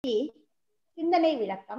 சிந்தனை விளக்கம்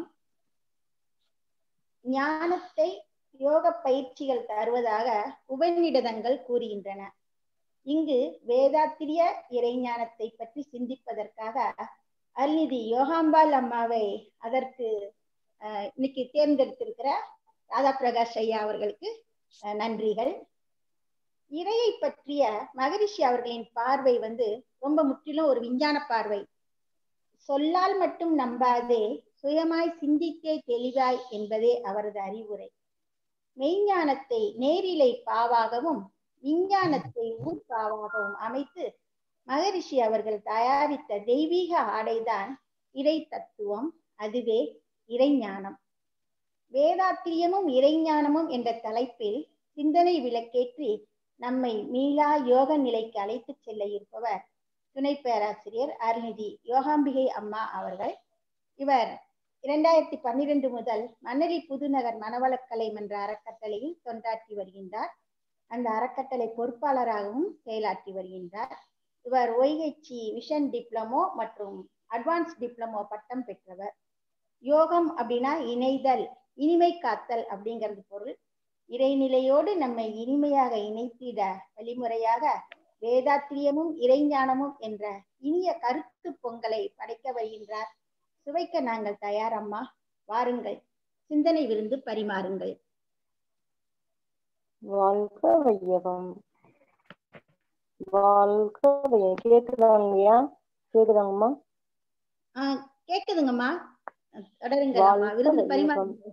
ஞானத்தை யோக பயிற்சிகள் தருவதாக உபநிடதங்கள் கூறுகின்றன இங்கு வேதாத்திரிய இறைஞானத்தை பற்றி சிந்திப்பதற்காக அருள்நிதி யோகாம்பாள் அம்மாவை அதற்கு அஹ், இன்னைக்கு தேர்ந்தெடுத்திருக்கிற ராதா பிரகாஷ் ஐயா அவர்களுக்கு அஹ், நன்றிகள் இறையை பற்றிய மகரிஷி அவர்களின் பார்வை வந்து ரொம்ப முற்றிலும் ஒரு விஞ்ஞான பார்வை சொல்லால் மட்டும் நம்பாதே சுயமாய் சிந்தித்தே தெளிவாய் என்பதே அவரது அறிவுரை மெய்ஞானத்தை நேரிலை பாவாகவும் விஞ்ஞானத்தை ஊர்பாவாகவும் அமைத்து மகரிஷி அவர்கள் தயாரித்த தெய்வீக ஆடைதான் இறை தத்துவம் அதுவே இறைஞானம் வேதாத்திரியமும் இறைஞானமும் என்ற தலைப்பில் சிந்தனை விளக்கேற்றி நம்மை மீளா யோக நிலைக்கு அழைத்து செல்ல இருப்பவர் துணை பேராசிரியர் அருள்நிதி யோகாம்பிகை அம்மா அவர்கள் இவர் இரண்டாயிரத்தி பன்னிரண்டு முதல் மணலி புதுநகர் மனவளக்கலை மன்ற அறக்கட்டளையில் தொண்டாற்றி வருகின்றார் அந்த அறக்கட்டளை பொறுப்பாளராகவும் செயலாற்றி வருகின்றார் இவர் ஒய்ஹெச்சி விஷன் டிப்ளமோ மற்றும் அட்வான்ஸ் டிப்ளமோ பட்டம் பெற்றவர் யோகம் அப்படின்னா இணைதல் இனிமை காத்தல் அப்படிங்கிறது பொருள் இறைநிலையோடு நம்மை இனிமையாக இணைத்திட வழிமுறையாக வேதாத்திரியமும் இறைஞானமும் என்ற இனிய கருத்து பொங்கலை படைக்க வருகின்றார் சுவைக்க நாங்கள் தயார் அம்மா வாருங்கள் சிந்தனை விருந்து பரிமாறுங்கள் வாழ்க வையகம் வாழ்க வையகம் கேக்குதாங்கய்யா கேக்குதாங்கம்மா ஆஹ் கேக்குதுங்கம்மா தொடருங்கள் அம்மா வாழ்க விருந்து வையகம். பரிமாறுங்கள்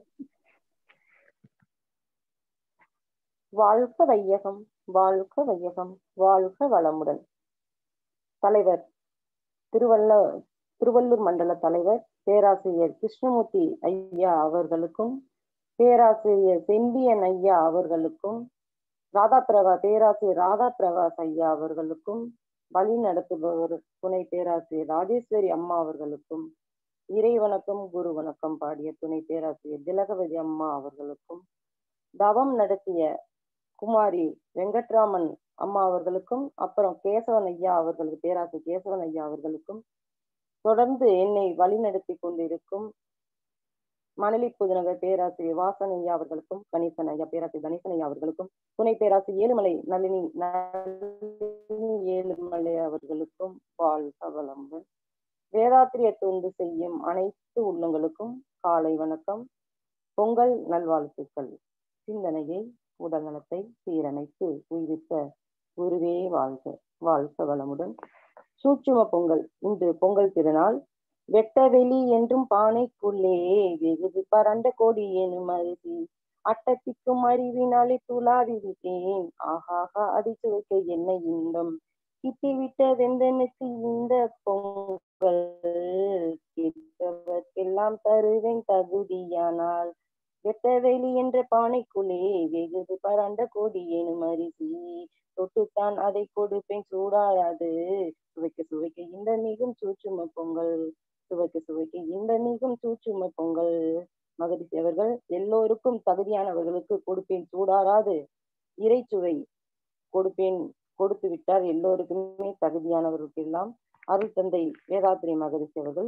வாழ்க வையகம் வாழ்க வையகம் வாழ்க வளமுடன் தலைவர் திருவள்ள திருவள்ளூர் மண்டல தலைவர் பேராசிரியர் கிருஷ்ணமூர்த்தி ஐயா அவர்களுக்கும் பேராசிரியர் செம்பியன் ஐயா அவர்களுக்கும் ராதா பிரகா பேராசிரியர் ராதா பிரகாஷ் ஐயா அவர்களுக்கும் வழி நடத்துபவர் துணை பேராசிரியர் ராஜேஸ்வரி அம்மா அவர்களுக்கும் இறை வணக்கம் குரு வணக்கம் பாடிய துணை பேராசிரியர் திலகவதி அம்மா அவர்களுக்கும் தவம் நடத்திய குமாரி வெங்கட்ராமன் அம்மா அவர்களுக்கும் அப்புறம் கேசவன் ஐயா அவர்களுக்கு பேராசிரியர் கேசவன் ஐயா அவர்களுக்கும் தொடர்ந்து என்னை வழிநடத்தி கொண்டிருக்கும் மணலி புதுநகர் பேராசிரியர் வாசன் ஐயா அவர்களுக்கும் கணேசன் ஐயா பேராசிரியர் கணேசன் ஐயா அவர்களுக்கும் துணை பேராசிரியர் ஏழுமலை நளினி நளினி ஏழுமலை அவர்களுக்கும் வாழ்க வளமுடன் வேதாத்திரிய தொண்டு செய்யும் அனைத்து உள்ளங்களுக்கும் காலை வணக்கம் பொங்கல் நல்வாழ்த்துக்கள் சிந்தனையை உடல்நலத்தை சீரமைத்து உயிர்த்த குருவே வாழ்க வாழ்க வளமுடன் சூட்சும பொங்கல் இன்று பொங்கல் திருநாள் வெட்டவெளி என்றும் பானைக்குள்ளே வெகுது பரண்ட கோடி எனும் அரிசி அட்டத்திக்கும் அறிவினாலே துளாவி விட்டேன் ஆகாகா அடித்து வைக்க என்ன இன்பம் கிட்டிவிட்ட வெந்தனுக்கு இந்த பொங்கல் கேட்பவர்க்கெல்லாம் தருவேன் தகுதியானால் வெட்டவெளி என்ற பானைக்குள்ளே வெகுது பரண்ட கோடி எனும் அரிசி தொட்டுத்தான் அதை கொடுப்பேன் சூடாயாது சுவைக்க சுவைக்க இந்த மிகும் சூட்சும பொங்கல் சுவைக்க சுவைக்க இந்த மிகும் சூட்சும பொங்கல் மகரிஷி அவர்கள் எல்லோருக்கும் தகுதியானவர்களுக்கு கொடுப்பேன் சூடாராது இறைச்சுவை கொடுப்பேன் கொடுத்து விட்டார் எல்லோருக்குமே தகுதியானவர்களுக்கு எல்லாம் அருள் தந்தை வேதாத்திரி மகரிஷி அவர்கள்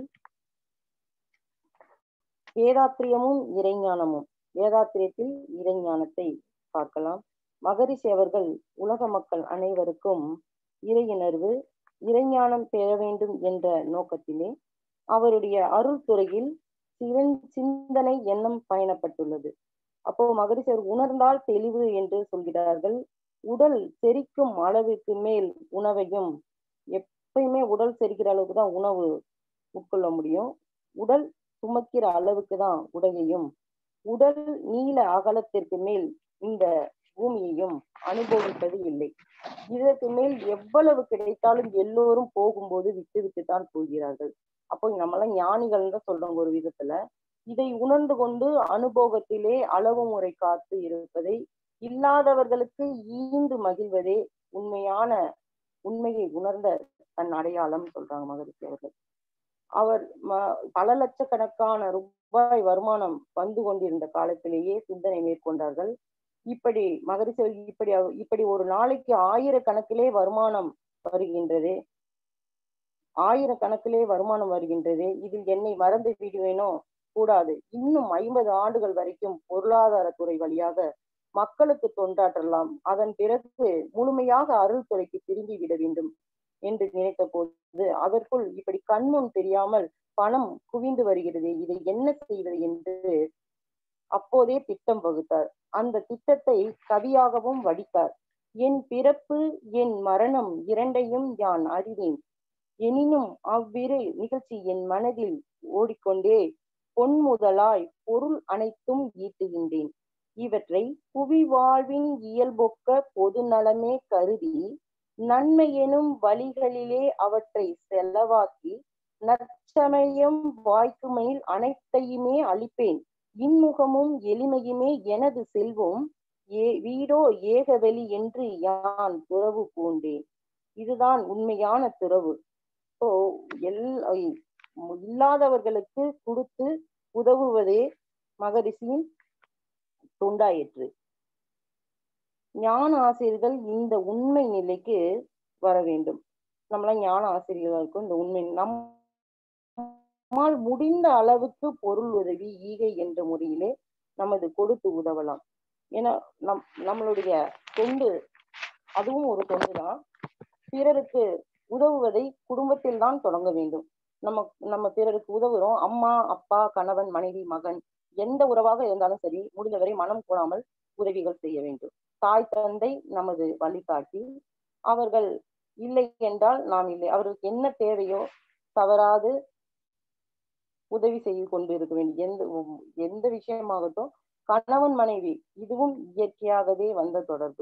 வேதாத்திரியமும் இறைஞானமும் வேதாத்திரியத்தில் இறைஞானத்தை பார்க்கலாம் மகரிஷி அவர்கள் உலக மக்கள் அனைவருக்கும் இறையுணர்வு இறைஞானம் பெற வேண்டும் என்ற நோக்கத்திலே அவருடைய அருள் துறையில் சிறன் சிந்தனை எண்ணம் பயணப்பட்டுள்ளது அப்போ மகரிஷி அவர் உணர்ந்தால் தெளிவு என்று சொல்கிறார்கள் உடல் செரிக்கும் அளவுக்கு மேல் உணவையும் எப்பயுமே உடல் செரிக்கிற அளவுக்கு தான் உணவு உட்கொள்ள முடியும் உடல் சுமக்கிற அளவுக்கு தான் உடையையும் உடல் நீள அகலத்திற்கு மேல் இந்த பூமியையும் அனுபவிப்பது இல்லை இதற்கு மேல் எவ்வளவு கிடைத்தாலும் எல்லோரும் போகும்போது விட்டு விட்டு தான் போகிறார்கள் அப்போ நம்மளாம் ஞானிகள் தான் சொல்றோம் ஒரு விதத்துல இதை உணர்ந்து கொண்டு அனுபவத்திலே அளவு முறை காத்து இருப்பதை இல்லாதவர்களுக்கு ஈந்து மகிழ்வதே உண்மையான உண்மையை உணர்ந்த தன் அடையாளம் சொல்றாங்க மகரிஷி அவர்கள் அவர் ம- பல லட்சக்கணக்கான ரூபாய் வருமானம் வந்து கொண்டிருந்த காலத்திலேயே சிந்தனை மேற்கொண்டார்கள் இப்படி மகரிஷி அவர்கள் இப்படி அவ- இப்படி ஒரு நாளைக்கு ஆயிரக்கணக்கிலே வருமானம் வருகின்றது ஆயிரக்கணக்கிலே வருமானம் வருகின்றது இதில் என்னை மறந்து விடுவேனோ கூடாது இன்னும் ஐம்பது ஆண்டுகள் வரைக்கும் பொருளாதாரத்துறை வழியாக மக்களுக்கு தொண்டாற்றலாம் அதன் பிறகு முழுமையாக அருள் துறைக்கு திரும்பி விட வேண்டும் என்று நினைத்த போது அதற்குள் இப்படி கண்முன் தெரியாமல் பணம் குவிந்து வருகிறது இதை என்ன செய்வது என்று அப்போதே திட்டம் வகுத்தார் அந்த திட்டத்தை கவியாகவும் வடித்தார் என் பிறப்பு என் மரணம் இரண்டையும் யான் அறிவேன் எனினும் அவ்விரு நிகழ்ச்சி என் மனதில் ஓடிக்கொண்டே பொன் முதலாய் பொருள் அனைத்தும் ஈட்டுகின்றேன் இவற்றை புவி வாழ்வின் இயல்பொக்க பொது நலமே கருதி நன்மை எனும் வழிகளிலே அவற்றை செலவாக்கி நற்சமயம் வாய்க்குமையில் அனைத்தையுமே அளிப்பேன் இன்முகமும் எளிமையுமே எனது செல்வம் ஏ வீடோ ஏகவெளி என்று யான் துறவு பூண்டேன் இதுதான் உண்மையான துறவு இப்போ எல் இல்லாதவர்களுக்கு கொடுத்து உதவுவதே மகரிஷியின் தொண்டாயிற்று ஞான ஆசிரியர்கள் இந்த உண்மை நிலைக்கு வர வேண்டும் நம்மளாம் ஞான ஆசிரியர்களுக்கும் இந்த உண்மை நம்மால் முடிந்த அளவுக்கு பொருள் உதவி ஈகை என்ற முறையிலே நமது கொடுத்து உதவலாம் ஏன்னா நம் நம்மளுடைய தொண்டு அதுவும் ஒரு தொண்டு தான் பிறருக்கு உதவுவதை குடும்பத்தில் தான் தொடங்க வேண்டும் நம்ம நம்ம பிறருக்கு உதவுறோம் அம்மா அப்பா கணவன் மனைவி மகன் எந்த உறவாக இருந்தாலும் சரி முடிந்தவரை மனம் கூடாமல் உதவிகள் செய்ய வேண்டும் தாய் தந்தை நமது வழிகாட்டி அவர்கள் இல்லை என்றால் நாம் இல்லை அவர்களுக்கு என்ன தேவையோ தவறாது உதவி செய்து கொண்டு இருக்க வேண்டும் எந்த எந்த விஷயமாகட்டும் கணவன் மனைவி இதுவும் இயற்கையாகவே வந்த தொடர்பு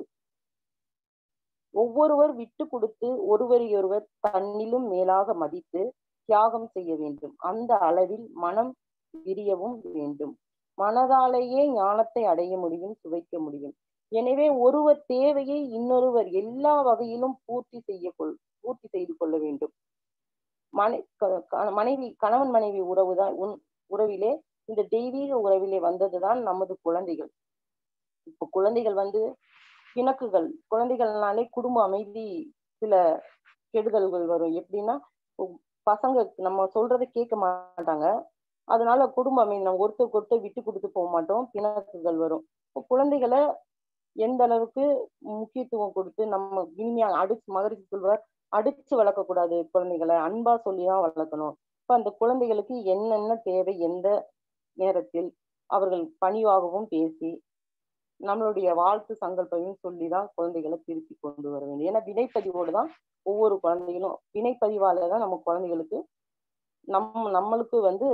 ஒவ்வொருவர் விட்டு கொடுத்து ஒருவரையொருவர் தன்னிலும் மேலாக மதித்து தியாகம் செய்ய வேண்டும் அந்த அளவில் மனம் விரியவும் வேண்டும் மனதாலேயே ஞானத்தை அடைய முடியும் சுவைக்க முடியும் எனவே ஒருவர் தேவையை இன்னொருவர் எல்லா வகையிலும் பூர்த்தி செய்ய கொள் பூர்த்தி செய்து கொள்ள வேண்டும் மனை மனைவி கணவன் மனைவி உறவுதான் உன் உறவிலே இந்த தெய்வீக உறவிலே வந்ததுதான் நமது குழந்தைகள் இப்போ குழந்தைகள் வந்து பிணக்குகள் குழந்தைகள்னாலே குடும்ப அமைதி சில கெடுதல்கள் வரும் எப்படின்னா பசங்க நம்ம சொல்றதை கேட்க மாட்டாங்க அதனால குடும்ப அமைதி நம்ம ஒருத்தருக்கு ஒருத்தர் விட்டு கொடுத்து போக மாட்டோம் பிணக்குகள் வரும் இப்போ குழந்தைகளை எந்த அளவுக்கு முக்கியத்துவம் கொடுத்து நம்ம இனிமையா அடிச்சு மகரிஷி சொல்வார் அடிச்சு வளர்க்கக்கூடாது குழந்தைகளை அன்பா சொல்லிதான் வளர்க்கணும் இப்ப அந்த குழந்தைகளுக்கு என்னென்ன தேவை எந்த நேரத்தில் அவர்கள் பணிவாகவும் பேசி நம்மளுடைய வாழ்த்து சங்கல்பையும் சொல்லிதான் குழந்தைகளை திருப்பி கொண்டு வர வேண்டும் ஏன்னா வினைப்பதிவோடு தான் ஒவ்வொரு குழந்தைகளும் வினைப்பதிவால தான் நம்ம குழந்தைகளுக்கு நம் நம்மளுக்கு வந்து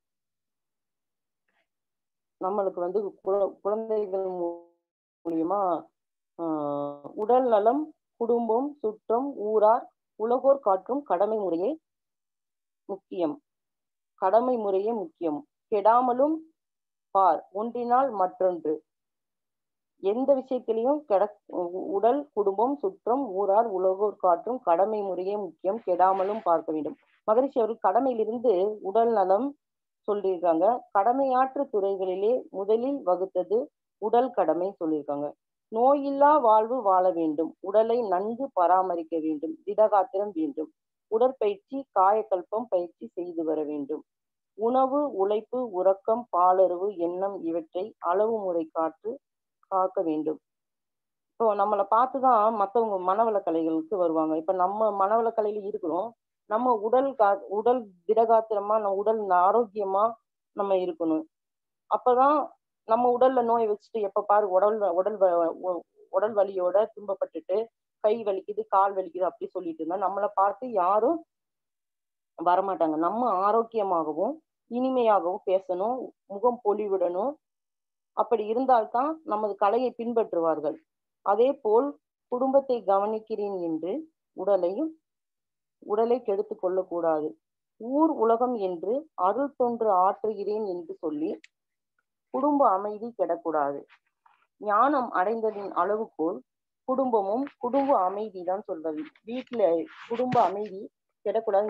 நம்மளுக்கு வந்து குழந்தைகள் மூலியமா ஆஹ் உடல் நலம் குடும்பம் சுற்றம் ஊரார் உலகோர் காற்றும் கடமை முறையே முக்கியம் கடமை முறையே முக்கியம் கெடாமலும் பார் ஒன்றினால் மற்றொன்று எந்த விஷயத்திலையும் கெட உடல் குடும்பம் சுற்றம் ஊரார் உலகோர் காற்றும் கடமை முறையே முக்கியம் கெடாமலும் பார்க்க வேண்டும் மகரிஷி அவர்கள் கடமையிலிருந்து உடல் நலம் சொல்லியிருக்காங்க கடமையாற்று துறைகளிலே முதலில் வகுத்தது உடல் கடமை சொல்லியிருக்காங்க நோயில்லா வாழ்வு வாழ வேண்டும் உடலை நன்கு பராமரிக்க வேண்டும் திடகாத்திரம் வேண்டும் உடற்பயிற்சி காயக்கல்பம் பயிற்சி செய்து வர வேண்டும் உணவு உழைப்பு உறக்கம் பாலறிவு எண்ணம் இவற்றை அளவு முறை காற்று காக்க வேண்டும் இப்போ நம்மளை பார்த்துதான் மற்றவங்க மனவள கலைகளுக்கு வருவாங்க இப்ப நம்ம மனவள கலையில இருக்கிறோம் நம்ம உடல் கா உடல் திடகாத்திரமா நம்ம உடல் ஆரோக்கியமா நம்ம இருக்கணும் அப்பதான் நம்ம உடல்ல நோய் வச்சுட்டு எப்ப பாரு உடல் உடல் உடல் வலியோட துன்பப்பட்டுட்டு கை வலிக்குது கால் வலிக்குது அப்படி சொல்லிட்டு இருந்தா நம்மளை பார்த்து யாரும் வரமாட்டாங்க நம்ம ஆரோக்கியமாகவும் இனிமையாகவும் பேசணும் முகம் பொலிவிடணும் அப்படி இருந்தால்தான் நமது கலையை பின்பற்றுவார்கள் அதே போல் குடும்பத்தை கவனிக்கிறேன் என்று உடலையும் உடலை கெடுத்து கொள்ளக்கூடாது ஊர் உலகம் என்று அருள் தொன்று ஆற்றுகிறேன் என்று சொல்லி குடும்ப அமைதி கெடக்கூடாது ஞானம் அடைந்ததின் அளவுகோல் குடும்பமும் குடும்ப அமைதி தான் சொல்றது வீட்டுல குடும்ப அமைதி கெடக்கூடாது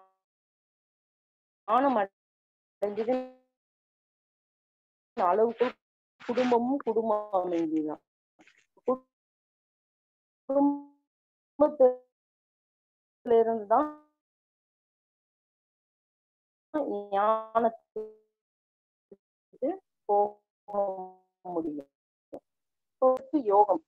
ஞானம் அடைஞ்சது அளவுக்குள் குடும்பமும் குடும்ப அமைதி தான் குடும்பத்திலிருந்து தான் ஞானத்துக்கு போக முடியும் பொறுத்து யோகம்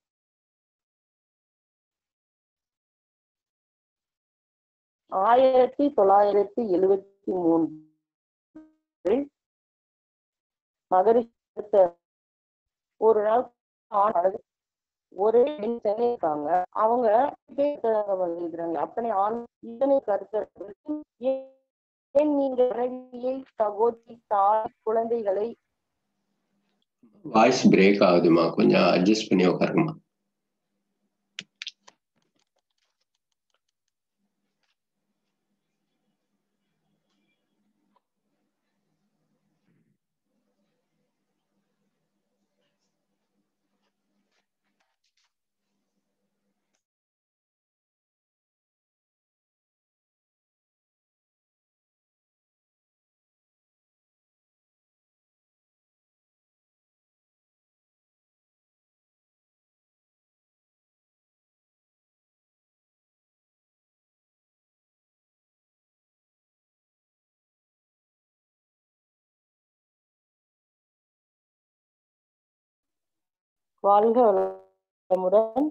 ஆயிரத்தி தொள்ளாயிரத்தி எழுவத்தி மூன்று மகரிஷி அடுத்த ஒரு நாள் ஆண் ஒரே பெண் சென்னை இருக்காங்க அவங்க எழுதுறாங்க அத்தனை ஆண் இத்தனை கருத்தர்களுக்கு ஏன் ஏன் நீங்கள் மனைவியை சகோதரி தாய் குழந்தைகளை வாய்ஸ் பிரேக் ஆகுதுமா கொஞ்சம் அட்ஜஸ்ட் பண்ணி உட்காருங்கம்மா வாழ்க வளமுடன்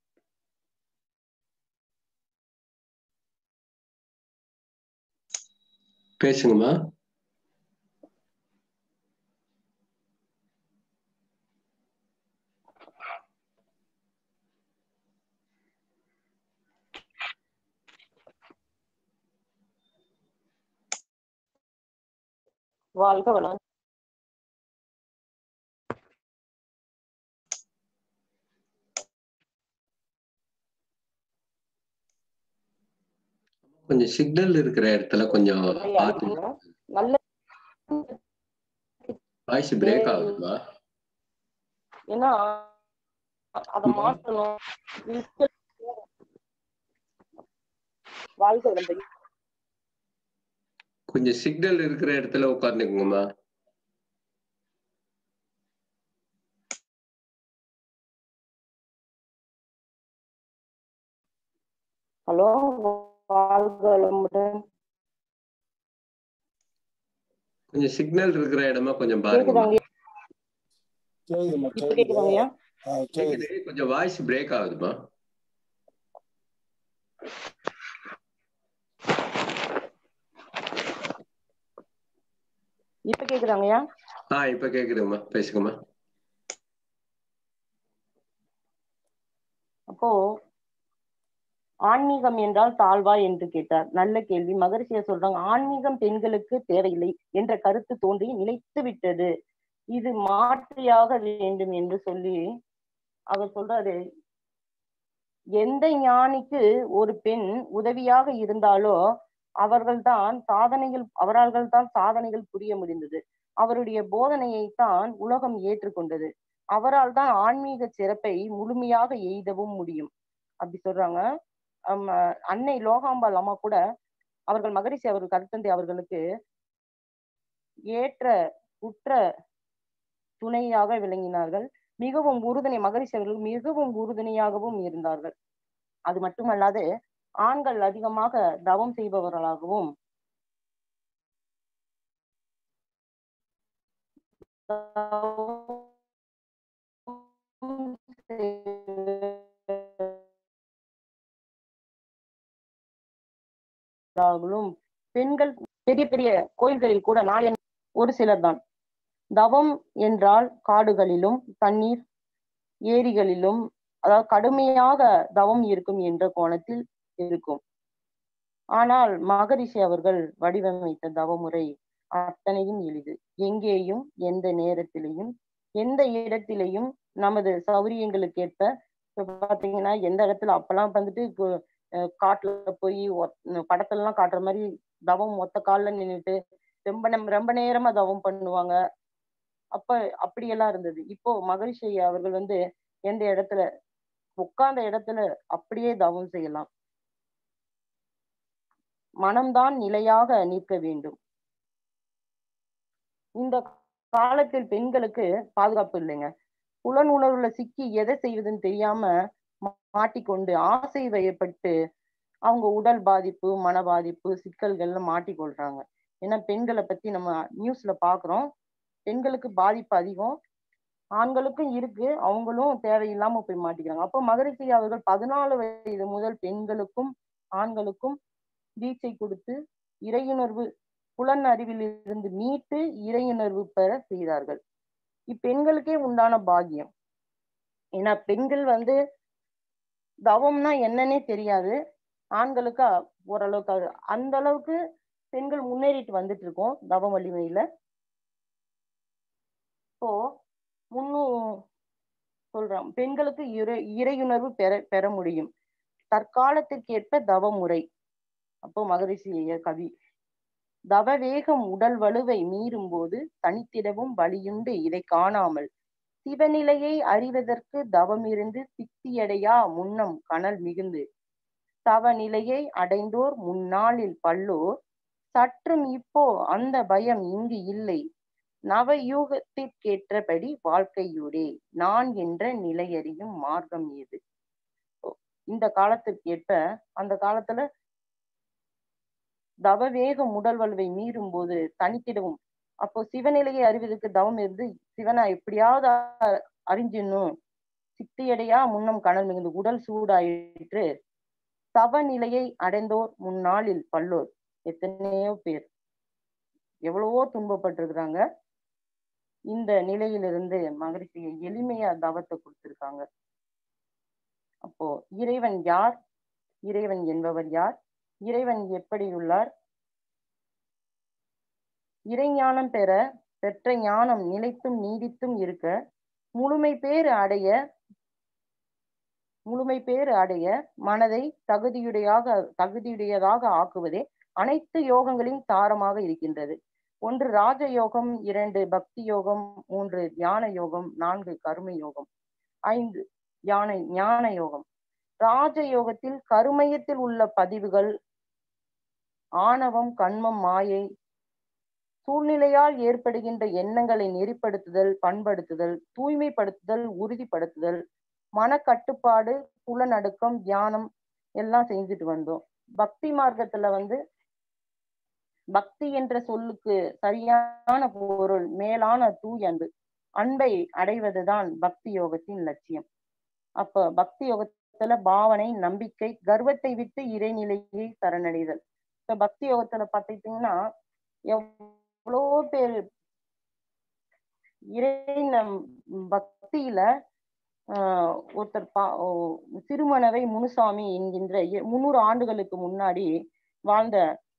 பேசுங்கம்மா வாழ்க வளம் கொஞ்சம் சிக்னல் இருக்கிற இடத்துல கொஞ்சம் பார்த்து நல்ல வாய்ஸ் பிரேக் ஆகுதுமா ஏன்னா அத மாற்றணும் வாழ்க வளம் கொஞ்சம் சிக்னல் இருக்கிற இடத்துல உட்காந்துக்குங்கம்மா ஹலோ வாழ்க வளமுடன் கொஞ்சம் சிக்னல் இருக்கிற இடமா கொஞ்சம் பாருங்க கேக்குதாங்க கேக்குதுமா இப்ப கேக்குதாங்கய்யா ஆ, கேக்குது கேக்குது கொஞ்சம் வாய்ஸ் பிரேக் ஆகுதுமா இப்ப கேக்குதாங்கய்யா ஆ இப்ப கேக்குதுங்கம்மா பேசுங்கம்மா அப்போ ஆன்மீகம் என்றால் தாழ்வா என்று கேட்டார் நல்ல கேள்வி மகரிஷிய சொல்றாங்க ஆன்மீகம் பெண்களுக்கு தேவையில்லை என்ற கருத்து தோன்றி நிலைத்து விட்டது இது மாற்றியாக வேண்டும் என்று சொல்லி அவர் சொல்றாரு எந்த ஞானிக்கு ஒரு பெண் உதவியாக இருந்தாலோ அவர்கள்தான் சாதனைகள் அவரால் தான் சாதனைகள் புரிய முடிந்தது அவருடைய போதனையை தான் உலகம் ஏற்றுக்கொண்டது அவரால் தான் ஆன்மீக சிறப்பை முழுமையாக எய்தவும் முடியும் அப்படி சொல்றாங்க ஆம், அன்னை லோகாம்பாள் அம்மா கூட அவர்கள் மகரிஷி அவர்கள் கருத்தந்தை அவர்களுக்கு ஏற்ற உற்ற துணையாக விளங்கினார்கள் மிகவும் உறுதுணை மகரிஷி அவர்கள் மிகவும் உறுதுணையாகவும் இருந்தார்கள் அது மட்டுமல்லாது ஆண்கள் அதிகமாக தவம் செய்பவர்களாகவும் தவம் செய்பவர்களாகவும் பெண்கள் பெரிய பெரிய கோயில்களில் கூட நாயன் ஒரு சிலர் தான் தவம் என்றால் காடுகளிலும் தண்ணீர் ஏரிகளிலும் அதாவது கடுமையாக தவம் இருக்கும் என்ற கோணத்தில் இருக்கும் ஆனால் மகரிஷி அவர்கள் வடிவமைத்த தவமுறை அத்தனையும் எளிது எங்கேயும் எந்த நேரத்திலையும் எந்த இடத்திலையும் நமது சௌரியங்களுக்கேற்ப இப்ப பாத்தீங்கன்னா எந்த இடத்துல அப்பெல்லாம் வந்துட்டு கு- அஹ் காட்டுல போய் படத்துல எல்லாம் காட்டுற மாதிரி தவம் ஒத்த கால்ல நின்னுட்டு ரொம்ப நம் ரொம்ப நேரமா தவம் பண்ணுவாங்க அப்ப அப்படியெல்லாம் இருந்தது இப்போ மகரிஷி அவர்கள் வந்து எந்த இடத்துல உட்கார்ந்த இடத்துல அப்படியே தவம் செய்யலாம் மனம்தான் நிலையாக நிற்க வேண்டும் இந்த காலத்தில் பெண்களுக்கு பாதுகாப்பு இல்லைங்க புலன் உணர்வுல சிக்கி எதை செய்வதுன்னு தெரியாம மா- மாட்டிக்கொண்டு ஆசை வயப்பட்டு அவங்க உடல் பாதிப்பு மன பாதிப்பு சிக்கல்கள்ல மாட்டிக்கொள்றாங்க ஏன்னா பெண்களை பத்தி நம்ம நியூஸ்ல பாக்குறோம் பெண்களுக்கு பாதிப்பு அதிகம் ஆண்களுக்கும் இருக்கு அவங்களும் தேவையில்லாம போய் மாட்டிக்கிறாங்க அப்போ மகரிஷி அவர்கள் பதினாலு வயது முதல் பெண்களுக்கும் ஆண்களுக்கும் தீட்சை கொடுத்து இறையுணர்வு புலன் அறிவில் இருந்து மீட்டு இறையுணர்வு பெற செய்தார்கள் இப்பெண்களுக்கே உண்டான பாக்கியம் ஏன்னா பெண்கள் வந்து தவம்னா என்னன்னே தெரியாது ஆண்களுக்கு அ- ஓரளவுக்கு அது அந்த அளவுக்கு பெண்கள் முன்னேறிட்டு வந்துட்டு இருக்கோம் தவ வலிமையில இப்போ முன்னும் சொல்றோம் பெண்களுக்கு இறை இறையுணர்வு பெற பெற முடியும் தற்காலத்திற்கேற்ப தவ முறை அப்போ மகரிஷி கவி தவ வேகம் உடல் வலுவை மீறும் போது தனித்திடவும் வழியுண்டு இதை காணாமல் சிவநிலையை அறிவதற்கு தவமிருந்து சித்தியடையா முன்னம் கனல் மிகுந்து தவ நிலையை அடைந்தோர் முன்னாளில் பல்லோர் சற்றும் இப்போ அந்த பயம் இங்கு இல்லை நவயூகத்திற்கேற்றபடி வாழ்க்கையூடே நான் என்ற நிலையறியும் மார்க்கம் ஏது இந்த காலத்திற்கு ஏற்ப அந்த காலத்துல தவ வேகம் உடல் வலுவை மீறும் போது தனித்திடவும் அப்போ சிவநிலையை அறிவதற்கு தவம் இருந்து சிவனை எப்படியாவது அ- அறிஞ்சிடணும் சித்தியடையா முன்னம் கனல் மிகுந்து உடல் சூடாயிற்று தவ நிலையை அடைந்தோர் முன்னாளில் பல்லோர் எத்தனையோ பேர் எவ்வளவோ துன்பப்பட்டிருக்கிறாங்க இந்த நிலையிலிருந்து மகரிஷி எளிமையா தவத்தை கொடுத்திருக்காங்க அப்போ இறைவன் யார் இறைவன் என்பவர் யார் இறைவன் எப்படி உள்ளார் இறைஞானம் பெற பெற்ற ஞானம் நிலைத்தும் நீடித்தும் இருக்க முழுமை பேறு அடைய முழுமை பேறு அடைய மனதை தகுதியுடையாக தகுதியுடையதாக ஆக்குவதே அனைத்து யோகங்களின் சாரமாக இருக்கின்றது ஒன்று ராஜ யோகம் இரண்டு பக்தி யோகம் மூன்று தியான யோகம் நான்கு கரும யோகம் ஐந்து யானை ஞான யோகம் ராஜ யோகத்தில் கருமையத்தில் உள்ள பதிவுகள் ஆணவம் கண்மம் மாயை சூழ்நிலையால் ஏற்படுகின்ற எண்ணங்களை நெறிப்படுத்துதல் பண்படுத்துதல் தூய்மைப்படுத்துதல் உறுதிப்படுத்துதல் மனக்கட்டுப்பாடு புலனடுக்கம் தியானம் எல்லாம் செஞ்சுட்டு வந்தோம் பக்தி மார்க்கத்துல வந்து பக்தி என்ற சொல்லுக்கு சரியான பொருள் மேலான தூய் அன்பு அன்பை அடைவதுதான் பக்தி யோகத்தின் லட்சியம் அப்ப பக்தி யோகத்துல பாவனை நம்பிக்கை கர்வத்தை விட்டு இறைநிலையை சரணடைதல் இப்ப பக்தி யோகத்துல பாத்துக்கிட்டீங்கன்னா எவ்வளோ பேர் இறை நம் பக்தியில ஆஹ் ஒருத்தர் பா ஓ, திருமணவை முனுசாமி என்கின்ற எ- முந்நூறு ஆண்டுகளுக்கு முன்னாடி வாழ்ந்த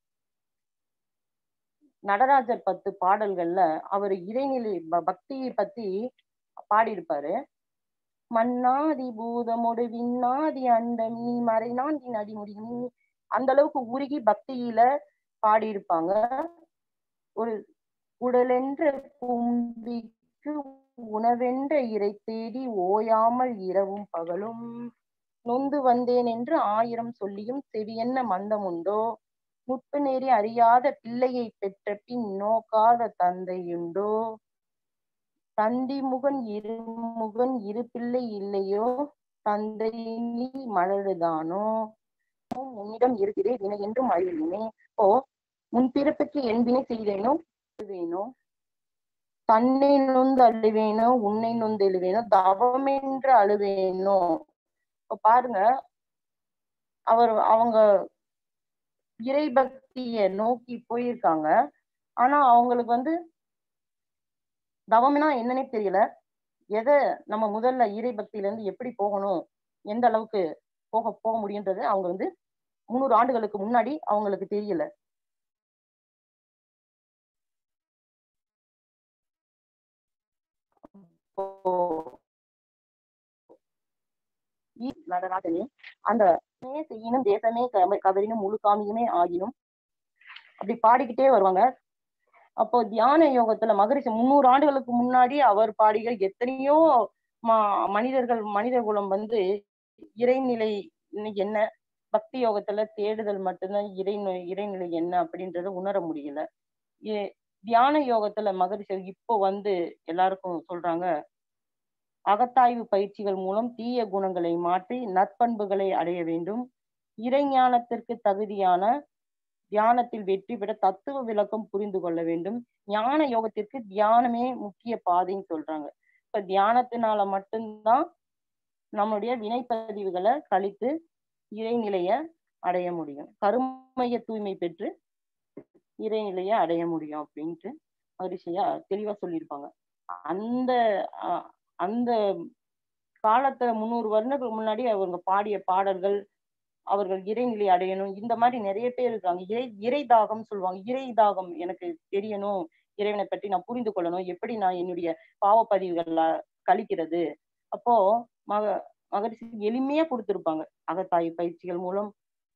நடராஜர் பத்து பாடல்கள்ல அவர் இறைநிலை ப- பக்தியை பத்தி பாடியிருப்பாரு மன்னாதி பூதமொடு விண்ணாதி அண்டம் நீ மறைநான்கின் அடிமுடி நீ அந்த அளவுக்கு உருகி பக்தியில பாடியிருப்பாங்க ஒரு உடலென்ற கும்பிக்கு உணவென்ற இறை தேடி ஓயாமல் இரவும் பகலும் நொந்து வந்தேன் என்று ஆயிரம் சொல்லியும் செவியென்ன மந்தம் உண்டோ முத்து நேரி அறியாத பிள்ளையை பெற்ற பின் நோக்காத தந்தையுண்டோ தந்தி முகன் இருமுகன் இரு பிள்ளை இல்லையோ தந்தை நீ மலருதானோ உன்னிடம் இருக்கிறே வினை என்றும் அறிவினே ஓ முன் பிறப்புக்கு என் வினை செய்தேனோ வேணோ தன்னை நொந்து அழுவேனோ உன்னை நொந்து எழுவேனோ தவமென்று அழுவேனோ இப்ப பாருங்க அவர் அவங்க இறை பக்திய நோக்கி போயிருக்காங்க ஆனா அவங்களுக்கு வந்து தவம்னா என்னன்னே தெரியல எதை நம்ம முதல்ல இறை பக்தியில இருந்து எப்படி போகணும் எந்த அளவுக்கு போக போக முடியுன்றது அவங்க வந்து முந்நூறு ஆண்டுகளுக்கு முன்னாடி அவங்களுக்கு தெரியல இப்போ ஈ- நடராஜனே அந்த மே செய்யினும் தேசமே கவ- கவரினும் முழு காமியுமே ஆகினும் அப்படி பாடிக்கிட்டே வருவாங்க அப்போ தியான யோகத்துல மகரிஷி முந்நூறு ஆண்டுகளுக்கு முன்னாடி அவர் பாடிய எத்தனையோ ம- மனிதர்கள் மனித குலம் வந்து இறைநிலை இன்னைக்கு என்ன பக்தி யோகத்துல தேடுதல் மட்டும்தான் இறை இறைநிலை என்ன அப்படின்றத உணர முடியல ஏ- தியான யோகத்துல மகரிஷி இப்போ வந்து எல்லாருக்கும் சொல்றாங்க அகத்தாய்வு பயிற்சிகள் மூலம் தீய குணங்களை மாற்றி நற்பண்புகளை அடைய வேண்டும் இறைஞானத்திற்கு தகுதியான தியானத்தில் வெற்றி பெற தத்துவ விளக்கம் புரிந்து கொள்ள வேண்டும் ஞான யோகத்திற்கு தியானமே முக்கிய பாதைன்னு சொல்றாங்க இப்ப தியானத்தினால மட்டும்தான் நம்முடைய வினைப்பதிவுகளை கழித்து இறைநிலைய அடைய முடியும் கருமைய தூய்மை பெற்று இறைநிலைய அடைய முடியும் அப்படின்ட்டு மகிழ்ச்சியா தெளிவா சொல்லியிருப்பாங்க அந்த அஹ், அந்த காலத்துல முந்நூறு வருடங்களுக்கு முன்னாடி அவங்க பாடிய பாடல்கள் அவர்கள் இறைநிலை அடையணும் இந்த மாதிரி நிறைய பேர் இருக்காங்க இறை இறை தாகம் சொல்லுவாங்க இறை தாகம் எனக்கு தெரியணும் இறைவனை பற்றி நான் புரிந்து கொள்ளணும் எப்படி நான் என்னுடைய பாவப்பதிவுகள்ல கழிக்கிறது அப்போ மக மகரிஷி எளிமையா கொடுத்திருப்பாங்க அகத்தாய் பயிற்சிகள் மூலம்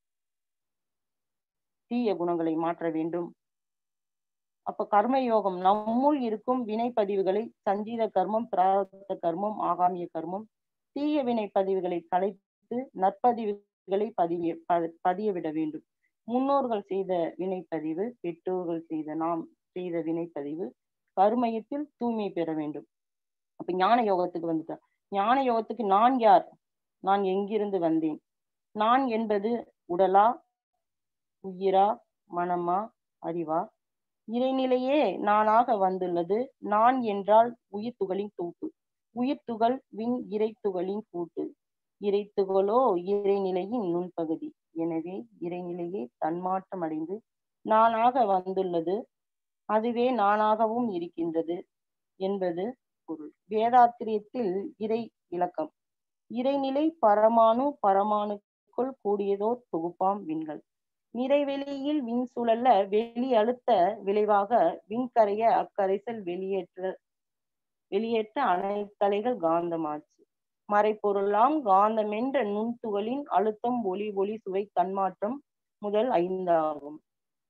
தீய குணங்களை மாற்ற வேண்டும் அப்ப கர்ம யோகம் நம்முள் இருக்கும் வினை பதிவுகளை சஞ்சீத கர்மம் பிராரத்த கர்மம் ஆகாமிய கர்மம் தீய வினை பதிவுகளை கலைத்து நற்பதிவுகளை பதிய ப- பதிய விட வேண்டும் முன்னோர்கள் செய்த வினைப்பதிவு பெற்றோர்கள் செய்த நாம் செய்த வினைப்பதிவு கருமையத்தில் தூய்மை பெற வேண்டும் அப்ப ஞான யோகத்துக்கு வந்துட்டேன் ஞான யோகத்துக்கு நான் யார் நான் எங்கிருந்து வந்தேன் நான் என்பது உடலா உயிரா மனமா அறிவா இறைநிலையே நானாக வந்துள்ளது நான் என்றால் உயிர் துகளின் கூட்டு உயிர் துகள் விண் இறை துகளின் கூட்டு இறை துகளோ இறைநிலையின் நுண்பகுதி எனவே இறைநிலையே தன்மாற்றம் அடைந்து நானாக வந்துள்ளது அதுவே நானாகவும் இருக்கின்றது என்பது பொருள் வேதாத்திரியத்தில் இறை விளக்கம் இறைநிலை பரமாணு பரமாணுக்குள் கூடியதோர் தொகுப்பாம் விண்கள் நிறைவெளியில் விண் சுழல வெளி அழுத்த விளைவாக விண்கரைய அக்கரைசல் வெளியேற்ற வெளியேற்ற அனைத்தலைகள் காந்தமாச்சு மறைப்பொருளாம் காந்தமென்ற நுண்துகளின் அழுத்தம் ஒளி ஒளி சுவை தன்மாற்றம் முதல் ஐந்தாகும்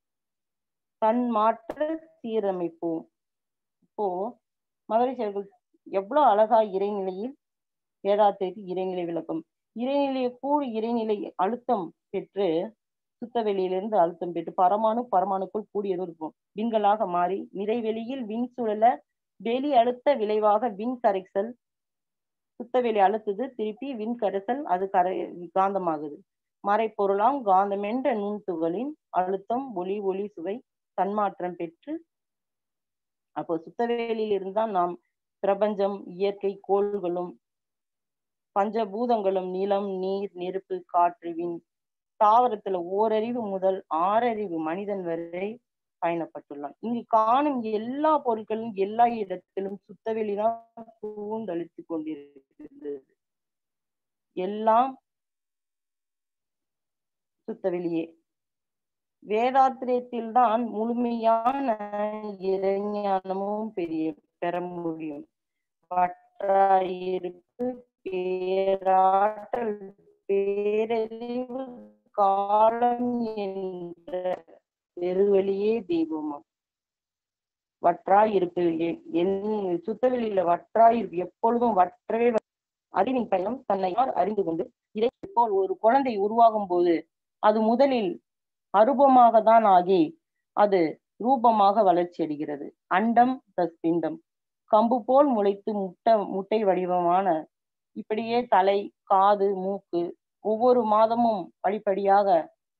தன்மாற்ற சீரமைப்போம் இப்போ மகரிஷி அவர்கள் எவ்வளவு அழகா இறைநிலையில் வேதாத்தியத்தில் இறைநிலை விளக்கம் இறைநிலையை கூழ் இறைநிலை அழுத்தம் பெற்று சுத்த வெளியிலிருந்து அழுத்தம் பெற்று பரமாணு பரமாணுக்குள் கூடியது இருக்கும் விண்களாக மாறி நிறைவெளியில் விண் சுழல வெளி அழுத்த விளைவாக விண் கரைசல் சுத்தவெளி அழுத்துது திருப்பி விண் கரைசல் அது கரை காந்தமாகுது மறைப்பொருளாம் காந்தமென்ற நுண்துகளின் அழுத்தம் ஒளி ஒளி சுவை தன்மாற்றம் பெற்று அப்போ சுத்தவேலியில் இருந்தால் நாம் பிரபஞ்சம் இயற்கை கோள்களும் பஞ்சபூதங்களும் நிலம் நீர் நெருப்பு காற்று விண் தாவரத்துல ஓரறிவு முதல் ஆறறிவு மனிதன் வரை பயணப்பட்டுள்ளான் இங்கு காணும் எல்லா பொருட்களும் எல்லா இடத்திலும் சுத்தவெளிதான் சூழ்ந்தளித்து கொண்டிருக்கிறது எல்லாம் சுத்தவெளியே வேதாத்திரியத்தில் தான் முழுமையான இறைஞானமும் பெரிய பெற முடியும் பற்றாயிருப்பு பேராற்றல் பேரறிவு காலம் என்ற பெருவெளியே தெய்வமாம் வற்றாய் இருப்பு எ- என் சுத்தவெளியில வற்றாய் இருப்பு எப்பொழுதும் வற்றவே வ- அறிவின் பயணம் தன்னை யார் அறிந்து கொண்டு இதை போல் ஒரு குழந்தை உருவாகும் போது அது முதலில் அரூபமாக தான் ஆகி அது ரூபமாக வளர்ச்சி அடைகிறது அண்டம் பிளஸ் பிண்டம் கம்பு போல் முளைத்து முட்டை முட்டை வடிவமான இப்படியே தலை காது மூக்கு ஒவ்வொரு மாதமும் படிப்படியாக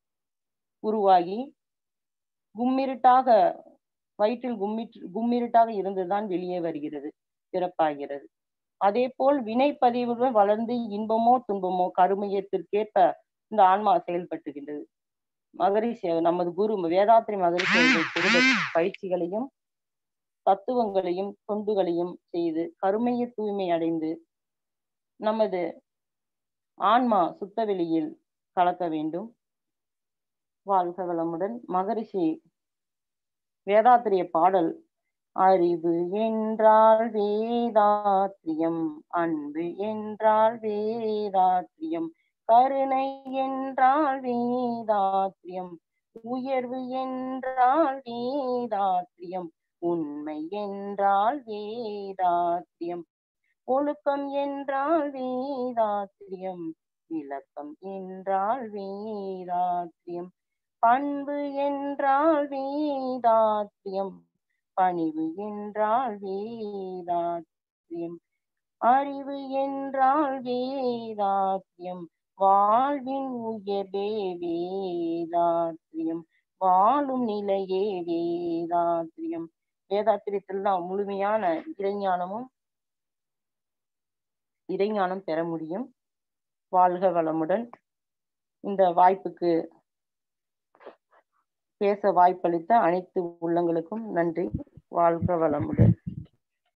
உருவாகி கும்மிருட்டாக வயிற்றில் கும்மிட்டு கும்மிருட்டாக இருந்துதான் வெளியே வருகிறது பிறப்பாகிறது அதே போல் வினைப்பதிவுடன் வளர்ந்து இன்பமோ துன்பமோ கருமையத்திற்கேற்ப இந்த ஆன்மா செயல்பட்டுகின்றது மகரிஷி நமது குரு வேதாத்திரி மகரிஷி அவர்கள் கொடுத்த பயிற்சிகளையும் தத்துவங்களையும் தொண்டுகளையும் செய்து கருமைய தூய்மை அடைந்து நமது ஆன்மா சுத்தவெளியில் கலக்க வேண்டும் வாழ்க வளமுடன் மகரிஷி வேதாத்திரிய பாடல் அறிவு என்றால் வேதாத்திரியம் அன்பு என்றால் வேதாத்திரியம் கருணை என்றால் வேதாத்திரியம் உயர்வு என்றால் வேதாத்திரியம் உண்மை என்றால் வேதாத்திரியம் ஒழுக்கம் என்றால் வேதாத்திரியம் விளக்கம் என்றால் வேதாத்திரியம் பண்பு என்றால் வேதாத்திரியம் பணிவு என்றால் வேதாத்திரியம் அறிவு என்றால் வேதாத்திரியம் வாழ்வின் உயர்வே வேதாத்திரியம் வாழும் நிலையே வேதாத்திரியம் வேதாத்திரியத்தில் தான் முழுமையான இறைஞானமும் இறைஞானம் பெற முடியும் வாழ்க வளமுடன் இந்த வாய்ப்புக்கு பேச வாய்ப்பளித்த அனைத்து உள்ளங்களுக்கும் நன்றி வாழ்க வளமுடன்